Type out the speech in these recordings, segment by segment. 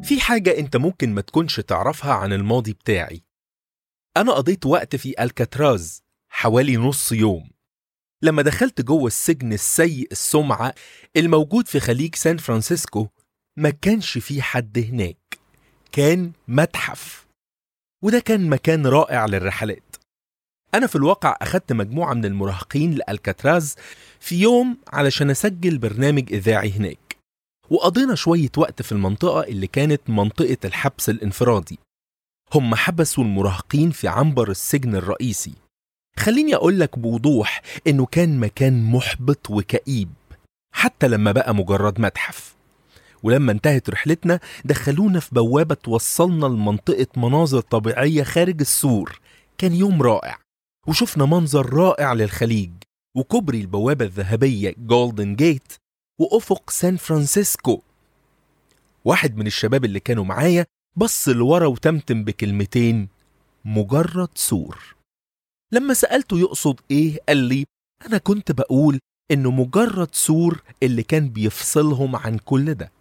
في حاجة أنت ممكن ما تكونش تعرفها عن الماضي بتاعي أنا قضيت وقت في الكاتراز حوالي نص يوم لما دخلت جوه السجن السيء السمعة الموجود في خليج سان فرانسيسكو ما كانش في حد هناك كان متحف وده كان مكان رائع للرحلات أنا في الواقع أخدت مجموعة من المراهقين لألكاتراز في يوم علشان أسجل برنامج إذاعي هناك وقضينا شوية وقت في المنطقة اللي كانت منطقة الحبس الانفرادي هم حبسوا المراهقين في عنبر السجن الرئيسي خليني أقول لك بوضوح إنه كان مكان محبط وكئيب حتى لما بقى مجرد متحف ولما انتهت رحلتنا دخلونا في بوابة توصلنا لمنطقة مناظر طبيعية خارج السور كان يوم رائع وشفنا منظر رائع للخليج وكوبري البوابة الذهبية جولدن جيت وأفق سان فرانسيسكو واحد من الشباب اللي كانوا معايا بص لورا وتمتم بكلمتين مجرد سور لما سألته يقصد إيه قال لي أنا كنت بقول إنه مجرد سور اللي كان بيفصلهم عن كل ده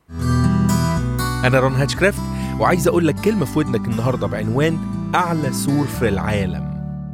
أنا رون هاتشكرافت وعايز أقول لك كلمة في ودنك النهاردة بعنوان أعلى سور في العالم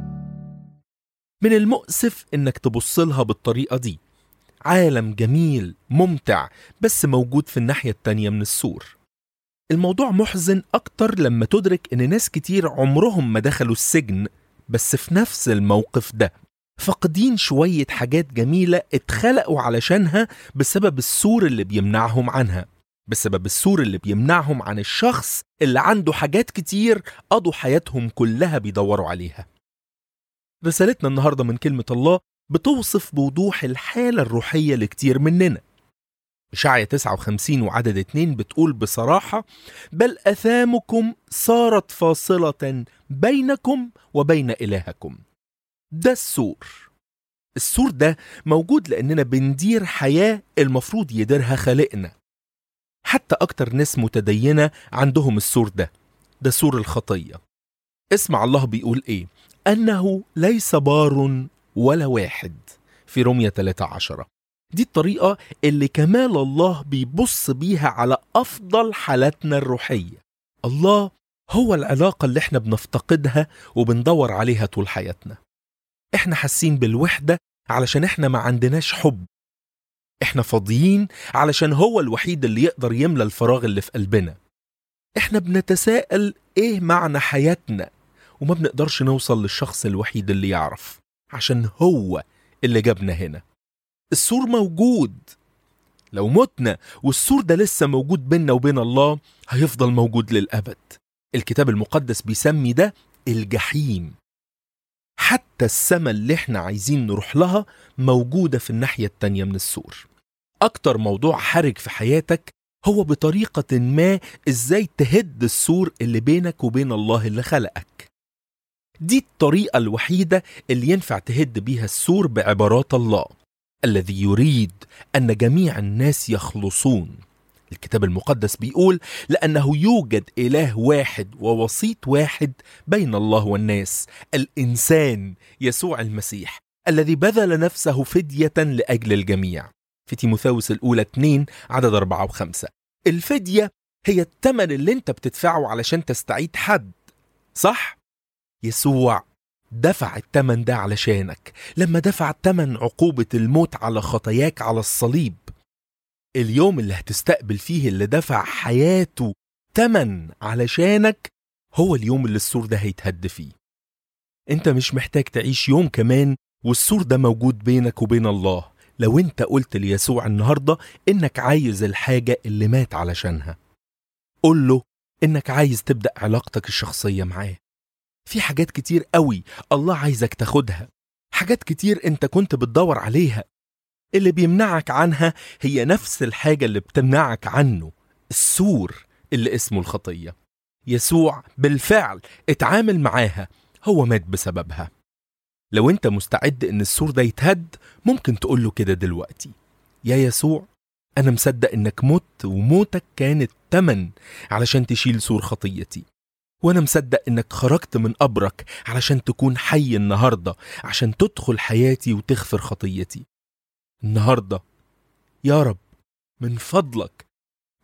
من المؤسف إنك تبص لها بالطريقة دي عالم جميل ممتع بس موجود في الناحية التانية من السور الموضوع محزن أكتر لما تدرك إن ناس كتير عمرهم ما دخلوا السجن بس في نفس الموقف ده فاقدين شوية حاجات جميلة اتخلقوا علشانها بسبب السور اللي بيمنعهم عنها بسبب السور اللي بيمنعهم عن الشخص اللي عنده حاجات كتير قضوا حياتهم كلها بيدوروا عليها رسالتنا النهاردة من كلمة الله بتوصف بوضوح الحالة الروحية لكتير مننا إشعية 59 وعدد 2 بتقول بصراحة بل أثامكم صارت فاصلة بينكم وبين إلهكم ده السور السور ده موجود لأننا بندير حياة المفروض يديرها خالقنا حتى أكتر ناس متدينة عندهم السور ده ده سور الخطية اسمع الله بيقول إيه أنه ليس بار ولا واحد في رمية 13 دي الطريقة اللي كمال الله بيبص بيها على أفضل حالاتنا الروحية الله هو العلاقة اللي احنا بنفتقدها وبندور عليها طول حياتنا احنا حاسين بالوحدة علشان احنا ما عندناش حب احنا فاضيين علشان هو الوحيد اللي يقدر يملى الفراغ اللي في قلبنا احنا بنتساءل ايه معنى حياتنا وما بنقدرش نوصل للشخص الوحيد اللي يعرف عشان هو اللي جابنا هنا السور موجود لو متنا والسور ده لسه موجود بيننا وبين الله هيفضل موجود للأبد الكتاب المقدس بيسمي ده الجحيم حتى السماء اللي احنا عايزين نروح لها موجودة في الناحية التانية من السور أكتر موضوع حرج في حياتك هو بطريقة ما ازاي تهد السور اللي بينك وبين الله اللي خلقك دي الطريقة الوحيدة اللي ينفع تهد بيها السور بعبارات الله الذي يريد أن جميع الناس يخلصون الكتاب المقدس بيقول لأنه يوجد إله واحد ووسيط واحد بين الله والناس الإنسان يسوع المسيح الذي بذل نفسه فدية لأجل الجميع في تيموثاوس الأولى 2 عدد 4 و5 الفدية هي الثمن اللي انت بتدفعه علشان تستعيد حد صح؟ يسوع دفع الثمن ده علشانك لما دفع ثمن عقوبة الموت على خطاياك على الصليب اليوم اللي هتستقبل فيه اللي دفع حياته تمن علشانك هو اليوم اللي السور ده هيتهد فيه انت مش محتاج تعيش يوم كمان والسور ده موجود بينك وبين الله لو انت قلت ليسوع النهارده انك عايز الحاجه اللي مات علشانها قول له انك عايز تبدا علاقتك الشخصيه معاه في حاجات كتير قوي الله عايزك تاخدها حاجات كتير انت كنت بتدور عليها اللي بيمنعك عنها هي نفس الحاجة اللي بتمنعك عنه السور اللي اسمه الخطية يسوع بالفعل اتعامل معاها هو مات بسببها لو انت مستعد ان السور ده يتهد ممكن تقول له كده دلوقتي يا يسوع انا مصدق انك مت وموتك كانت تمن علشان تشيل سور خطيتي وانا مصدق انك خرجت من قبرك علشان تكون حي النهارده عشان تدخل حياتي وتغفر خطيتي النهارده يا رب من فضلك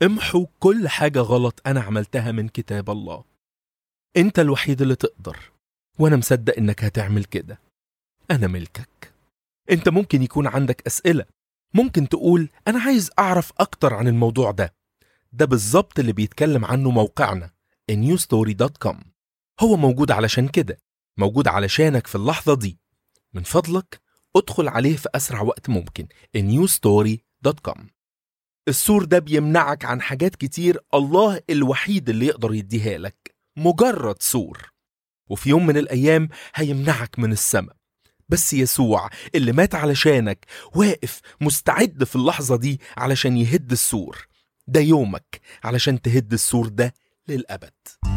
امحوا كل حاجة غلط أنا عملتها من كتاب الله أنت الوحيد اللي تقدر وأنا مصدق إنك هتعمل كده أنا ملكك أنت ممكن يكون عندك أسئلة ممكن تقول أنا عايز أعرف أكتر عن الموضوع ده ده بالظبط اللي بيتكلم عنه موقعنا newstory.com هو موجود علشان كده موجود علشانك في اللحظة دي من فضلك ادخل عليه في أسرع وقت ممكن newstory.com السور ده بيمنعك عن حاجات كتير الله الوحيد اللي يقدر يديها لك مجرد سور وفي يوم من الأيام هيمنعك من السماء بس يسوع اللي مات علشانك واقف مستعد في اللحظة دي علشان يهد السور ده يومك علشان تهد السور ده للأبد